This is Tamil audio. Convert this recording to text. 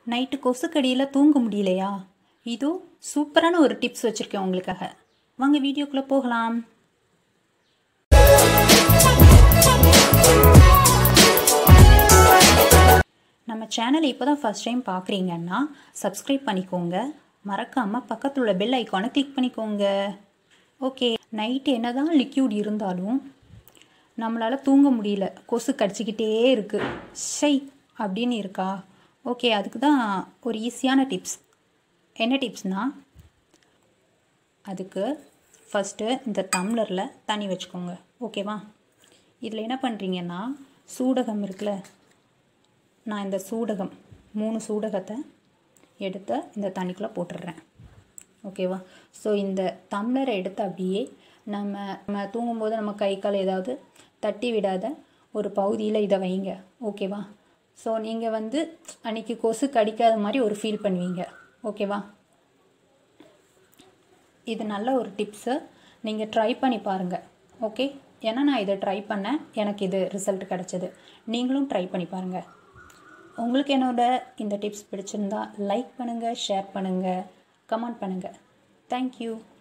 நைட்டு கொசுக்கடியில் தூங்க முடியலையா இதோ சூப்பரான ஒரு டிப்ஸ் வச்சுருக்கேன் உங்களுக்காக வாங்க வீடியோக்குள்ளே போகலாம் நம்ம சேனலை இப்போ தான் ஃபஸ்ட் டைம் பார்க்குறீங்கன்னா சப்ஸ்கிரைப் பண்ணிக்கோங்க மறக்காமல் பக்கத்தில் உள்ள பெல் ஐக்கானை கிளிக் பண்ணிக்கோங்க ஓகே நைட்டு என்ன தான் லிக்யூட் இருந்தாலும் நம்மளால் தூங்க முடியல கொசு கடிச்சிக்கிட்டே இருக்குது ஷை அப்படின்னு இருக்கா ஓகே அதுக்கு தான் ஒரு ஈஸியான டிப்ஸ் என்ன டிப்ஸ்னால் அதுக்கு ஃபஸ்ட்டு இந்த டம்ளரில் தண்ணி வச்சுக்கோங்க ஓகேவா இதில் என்ன பண்ணுறீங்கன்னா சூடகம் இருக்குல்ல நான் இந்த சூடகம் மூணு சூடகத்தை எடுத்து இந்த தண்ணிக்குள்ளே போட்டுடுறேன் ஓகேவா ஸோ இந்த டம்ளரை எடுத்து அப்படியே நம்ம நம்ம தூங்கும்போது நம்ம கை கால் ஏதாவது தட்டி விடாத ஒரு பகுதியில் இதை வைங்க ஓகேவா ஸோ நீங்கள் வந்து அன்றைக்கி கொசு கடிக்காத மாதிரி ஒரு ஃபீல் பண்ணுவீங்க ஓகேவா இது நல்ல ஒரு டிப்ஸு நீங்கள் ட்ரை பண்ணி பாருங்கள் ஓகே ஏன்னா நான் இதை ட்ரை பண்ணேன் எனக்கு இது ரிசல்ட் கிடச்சிது நீங்களும் ட்ரை பண்ணி பாருங்கள் உங்களுக்கு என்னோட இந்த டிப்ஸ் பிடிச்சிருந்தா லைக் பண்ணுங்கள் ஷேர் பண்ணுங்கள் கமெண்ட் பண்ணுங்கள் தேங்க்யூ